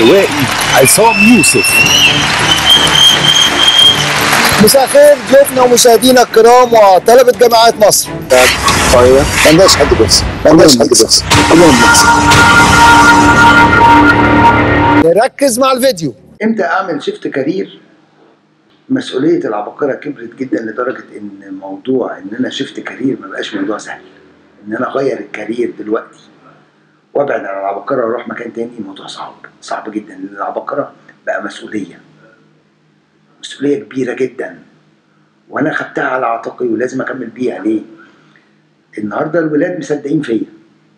اللوائي عصام يوسف مساء الخير ضيوفنا ومشاهدينا الكرام وطلبة جامعات مصر. ايوه ما عندناش حد بس ما عندناش حد بس كلهم بس نركز مع الفيديو امتى اعمل شيفت كارير مسؤوليه العباقره كبرت جدا لدرجه ان موضوع ان انا شيفت كارير ما بقاش موضوع سهل ان انا اغير الكارير دلوقتي وابعد عن العباقره واروح مكان تاني موضوع صعب صعب جدا لان العباقره بقى مسؤوليه مسؤوليه كبيره جدا وانا خدتها على عاتقي ولازم اكمل بيها ليه النهارده الولاد مصدقين فيا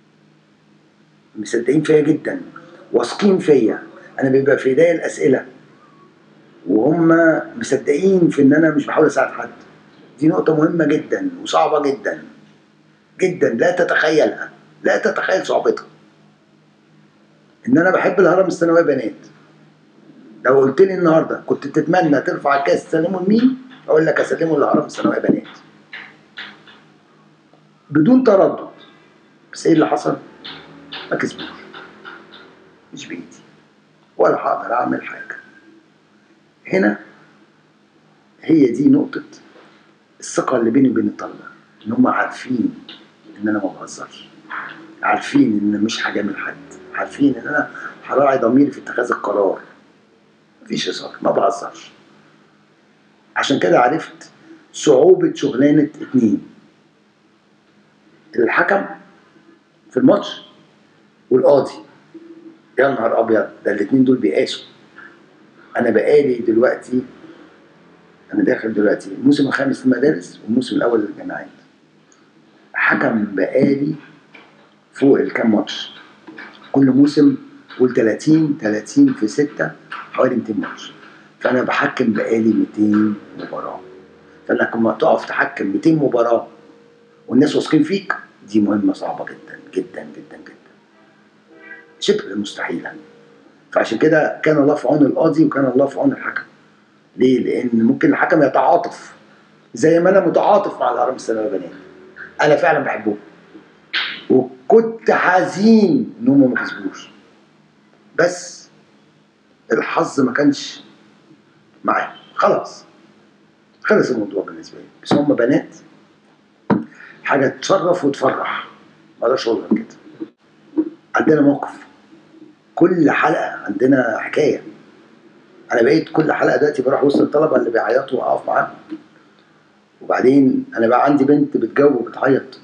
مصدقين فيا جدا واثقين فيا انا بيبقى في ايديا الاسئله وهم مصدقين في ان انا مش بحاول اساعد حد دي نقطه مهمه جدا وصعبه جدا جدا لا تتخيلها لا تتخيل صعوبتها ان انا بحب الهرم الثانويه بنات لو قلت لي النهارده كنت تتمنى ترفع الكاس تسلمه لمين اقول لك اسلمه للهرم الثانويه بنات بدون تردد بس ايه اللي حصل ما كسبوش مش بايدي ولا هقدر اعمل حاجه هنا هي دي نقطه الثقه اللي بيني وبين الطلبه ان هم عارفين ان انا ما بهزرش عارفين ان مش هجامل حد عارفين ان انا هراعي ضميري في اتخاذ القرار مفيش هزار ما بهزرش عشان كده عرفت صعوبة شغلانة اتنين الحكم في الماتش والقاضي يا نهار ابيض ده الاتنين دول بيقاسوا انا بقالي دلوقتي انا داخل دلوقتي الموسم الخامس للمدارس والموسم الاول للجامعات حكم بقالي فوق الكام ماتش كل موسم قول 30 30 في 6 حوالي 200 ماتش فانا بحكم بقالي 200 مباراه فانك لما تقف تحكم 200 مباراه والناس واثقين فيك دي مهمه صعبه جدا جدا جدا جدا شبه مستحيله فعشان كده كان الله في عون القاضي وكان الله في عون الحكم ليه؟ لان ممكن الحكم يتعاطف زي ما انا متعاطف مع الهرم الثانوي بنات انا فعلا بحبهم وكنت حزين ان هم ما كسبوش بس الحظ ما كانش معايا خلاص خلص الموضوع بالنسبه لي بس هم بنات حاجه تشرف وتفرح ما اقدرش اقول غير كده عندنا موقف كل حلقه عندنا حكايه انا بقيت كل حلقه دلوقتي بروح وسط الطلبه اللي بيعيطوا واقف معاهم وبعدين انا بقى عندي بنت بتجاوب وبتعيط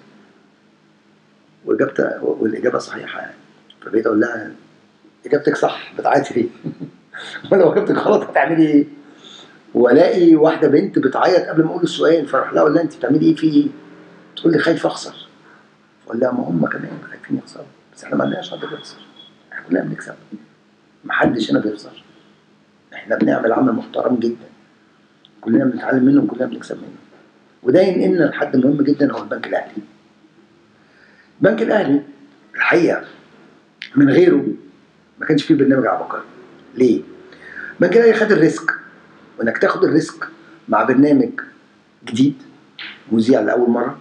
واجابتها والاجابه صحيحه يعني فبقيت اقول لها اجابتك صح بتعيطي ليه؟ ولو اجابتك غلط هتعملي ايه؟ والاقي واحده بنت بتعيط قبل ما اقول السؤال فاروح لها اقول لها انت بتعملي ايه في ايه؟ تقول لي خايفه اخسر اقول لها ما هم كمان خايفين يخسروا بس احنا ما عندناش حد بيخسر احنا كلنا بنكسب محدش هنا بيخسر احنا بنعمل عمل محترم جدا كلنا بنتعلم منه وكلنا بنكسب منه وده ينقلنا لحد مهم جدا هو البنك الاهلي البنك الاهلي الحقيقه من غيره ما كانش فيه برنامج عبقري ليه؟ البنك الاهلي خد الريسك وانك تاخد الريسك مع برنامج جديد مذيع لاول مره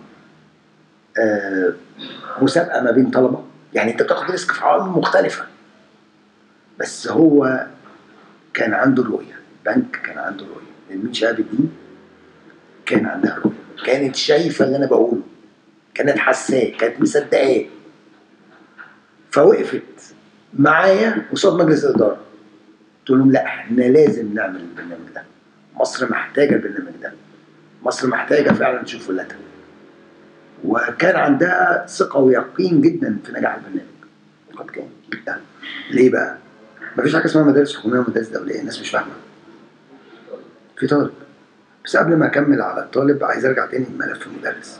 آه مسابقه ما بين طلبه يعني انت بتاخد ريسك في عوامل مختلفه بس هو كان عنده رؤيه البنك كان عنده رؤيه من شهاب الدين كان عندها رؤيه كانت شايفه اللي انا بقوله كانت حاساه كانت مصدقاه فوقفت معايا قصاد مجلس الاداره قلت لهم لا احنا لازم نعمل البرنامج ده مصر محتاجه البرنامج ده مصر محتاجه فعلا تشوف ولادها وكان عندها ثقه ويقين جدا في نجاح البرنامج وقد كان ليه بقى؟ مفيش حاجه اسمها مدارس حكوميه ومدارس دوليه الناس مش فاهمه في طالب بس قبل ما اكمل على الطالب عايز ارجع تاني لملف المدرس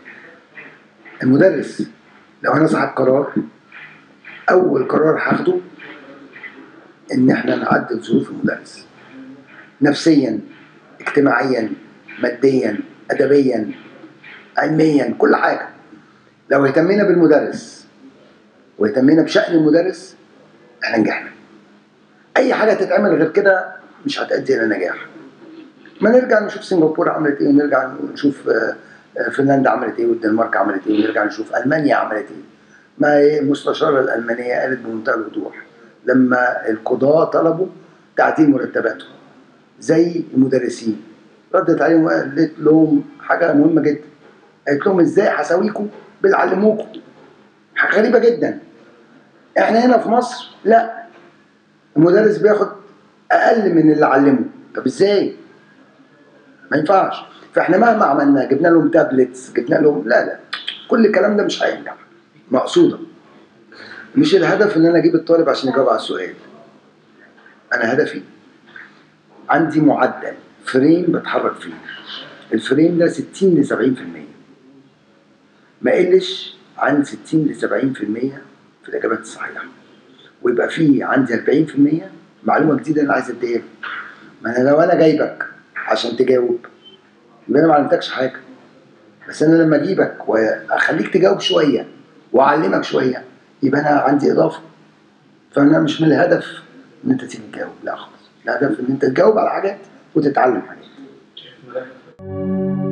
المدرس لو انا صاحب قرار اول قرار هاخده ان احنا نعدل ظروف المدرس نفسيا اجتماعيا ماديا ادبيا علميا كل حاجه لو اهتمينا بالمدرس واهتمينا بشأن المدرس احنا نجحنا اي حاجه تتعمل غير كده مش هتأدي الى نجاح ما نرجع نشوف سنغافوره عملت ايه ونرجع نشوف فنلندا عملت ايه والدنمارك عملت ايه ونرجع نشوف المانيا عملت ايه ما هي المستشاره الالمانيه قالت بمنتهى الوضوح لما القضاة طلبوا تعديل مرتباتهم زي المدرسين ردت عليهم وقالت لهم حاجة مهمة جدا قالت لهم ازاي هساويكم باللي علموكم حاجة غريبة جدا احنا هنا في مصر لا المدرس بياخد اقل من اللي علمه طب ازاي ما ينفعش فاحنا مهما عملنا جبنا لهم تابلتس جبنا لهم لا لا كل الكلام ده مش هينجح مقصوده مش الهدف ان انا اجيب الطالب عشان يجاوب على السؤال انا هدفي عندي معدل فريم بتحرك فيه الفريم ده 60 ل 70% ما قلش عن 60 ل 70% في الاجابات الصحيحه ويبقى في عندي 40% معلومه جديده انا عايز اديها ما انا لو انا جايبك عشان تجاوب يبقى انا ما علمتكش حاجه بس انا لما اجيبك واخليك تجاوب شويه واعلمك شويه يبقى انا عندي اضافه فانا مش من الهدف ان انت تيجي تجاوب لا خالص الهدف ان انت تجاوب على حاجات وتتعلم حاجات